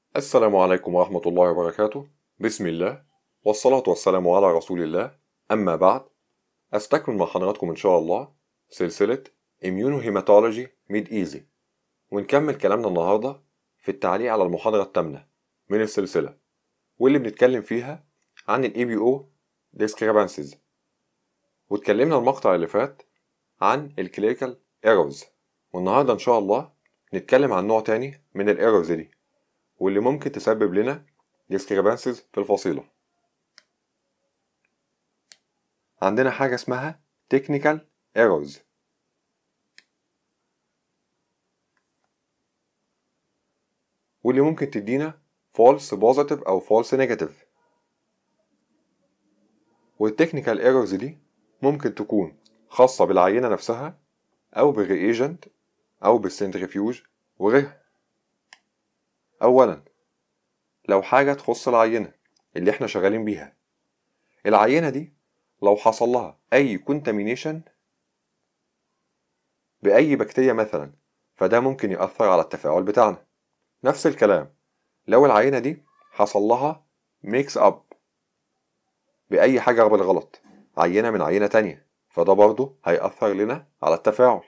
السلام عليكم ورحمة الله وبركاته بسم الله والصلاة والسلام على رسول الله أما بعد أستكمل مع حضراتكم إن شاء الله سلسلة Immunohematology Made Easy ونكمل كلامنا النهاردة في التعليق على المحاضرة الثامنة من السلسلة واللي بنتكلم فيها عن ال ABO discrepancies واتكلمنا المقطع اللي فات عن ال Clinical Errors والنهاردة إن شاء الله نتكلم عن نوع تاني من ال Errors دي واللي ممكن تسبب لنا discrepancies في الفصيلة عندنا حاجة اسمها technical errors واللي ممكن تدينا false positive أو false negative والتكنيكال ايرورز دي ممكن تكون خاصة بالعينة نفسها أو بالرياجنت أو بالسنتريفيوج وغيرها أولا لو حاجة تخص العينة اللي احنا شغالين بيها العينة دي لو حصل لها أي كونتامينيشن بأي بكتيريا مثلا فده ممكن يأثر على التفاعل بتاعنا نفس الكلام لو العينة دي حصل لها ميكس أب بأي حاجة بالغلط عينة من عينة تانية فده برضه هيأثر لنا على التفاعل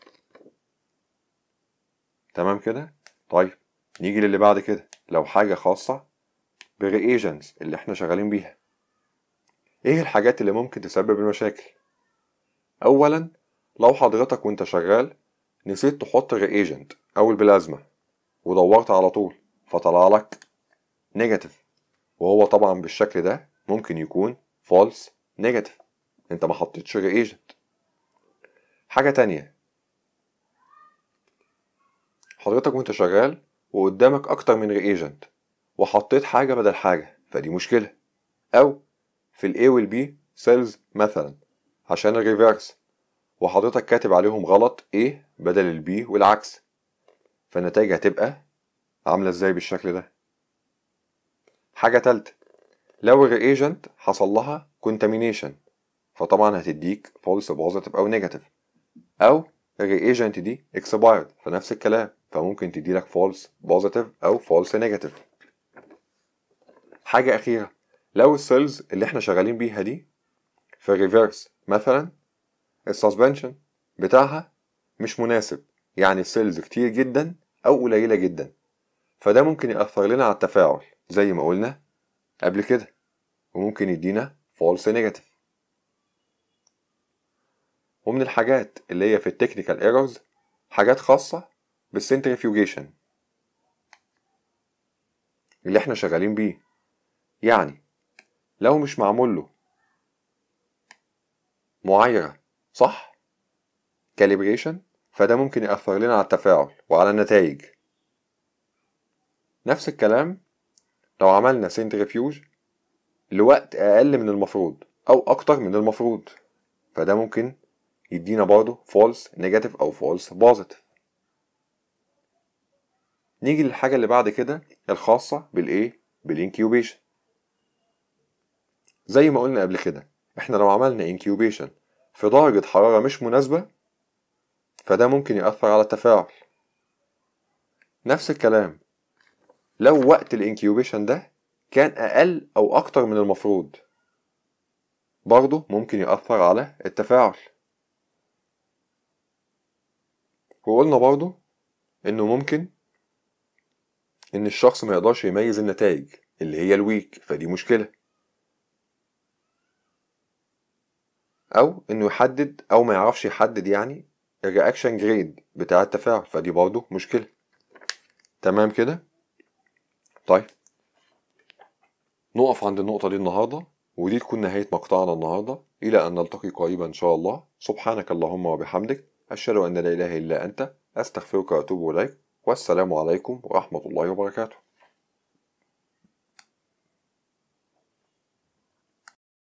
تمام كده؟ طيب نيجي للي بعد كده لو حاجة خاصة بالرياجنتس اللي احنا شغالين بيها ايه الحاجات اللي ممكن تسبب المشاكل اولا لو حضرتك وانت شغال نسيت تحط الرياجنت او البلازما ودورت على طول فطلع لك نيجاتيف وهو طبعا بالشكل ده ممكن يكون فولس نيجاتيف انت ما حطيتش رياجنت حاجة تانية حضرتك وانت شغال وقدامك اكتر من رياجنت وحطيت حاجة بدل حاجة فدي مشكلة او في ال A وال B سيلز مثلا عشان الريفيرس وحضرتك كاتب عليهم غلط A بدل ال B والعكس فالنتائج هتبقى عاملة ازاي بالشكل ده حاجة تالتة لو الرياجنت حصل لها كونتامينيشن فطبعا هتديك فولس بوزيتيف او نيجاتيف او الرياجنت دي اكسبايرد فنفس الكلام فممكن تديلك فولس بوزيتيف او فولس نيجاتيف حاجة أخيرة لو السيلز اللي احنا شغالين بيها دي في الريفيرس مثلا السسبنشن بتاعها مش مناسب يعني السيلز كتير جدا أو قليلة جدا فده ممكن يأثر لنا على التفاعل زي ما قلنا قبل كده وممكن يدينا فولس نيجاتيف ومن الحاجات اللي هي في التكنيكال ايرورز حاجات خاصة بالسنتريفيوجيشن اللي احنا شغالين بيه يعني لو مش معمول له معايرة صح كاليبريشن فده ممكن يأثر لنا على التفاعل وعلى النتائج نفس الكلام لو عملنا سنتريفيوج لوقت أقل من المفروض أو أكتر من المفروض فده ممكن يدينا برضه فولس نيجاتيف أو فولس بوزيتيف نيجي للحاجة اللي بعد كده الخاصة بالإيه؟ بالإنكيوبيشن زي ما قلنا قبل كده احنا لو عملنا انكيوبيشن في درجة حرارة مش مناسبة فده ممكن يأثر على التفاعل نفس الكلام لو وقت الانكيوبيشن ده كان أقل أو أكتر من المفروض برضه ممكن يأثر على التفاعل وقلنا برضه إنه ممكن إن الشخص ما يقدرش يميز النتائج اللي هي الويك فدي مشكلة او انه يحدد او ما يعرفش يحدد يعني الرياكشن جريد بتاع التفاعل فدي برضه مشكلة تمام كده طيب نقف عند النقطة دي النهاردة ودي تكون نهاية مقطعنا النهاردة إلى أن نلتقي قريبا إن شاء الله سبحانك اللهم وبحمدك أشهد أن لا إله إلا أنت أستغفرك وأتوب إليك والسلام عليكم ورحمة الله وبركاته